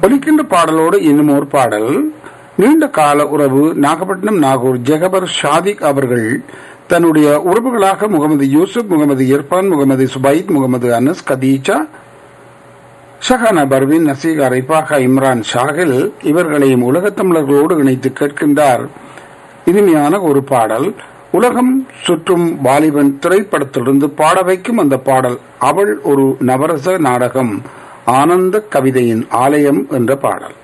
ஒலிக்கின்ற பாடலோடு இன்னும் ஒரு பாடல் நீண்ட கால உறவு நாகப்பட்டினம் நாகூர் ஜெகபர் ஷாதிக் அவர்கள் தன்னுடைய உறவுகளாக முகமது யூசுப் முகமது இர்பான் முகமது சுபைத் முகமது அனஸ் கதீஜா ஷஹானா பர்வின் நசீகா ரிபாகா இம்ரான் ஷாகில் இவர்களையும் உலகத் தமிழர்களோடு இணைத்து கேட்கின்றார் இனிமையான ஒரு பாடல் உலகம் சுற்றும் வாலிபன் திரைப்படத்திலிருந்து பாட வைக்கும் அந்த பாடல் அவள் ஒரு நவரச நாடகம் ஆனந்த கவிதையின் ஆலயம் என்ற பாடல்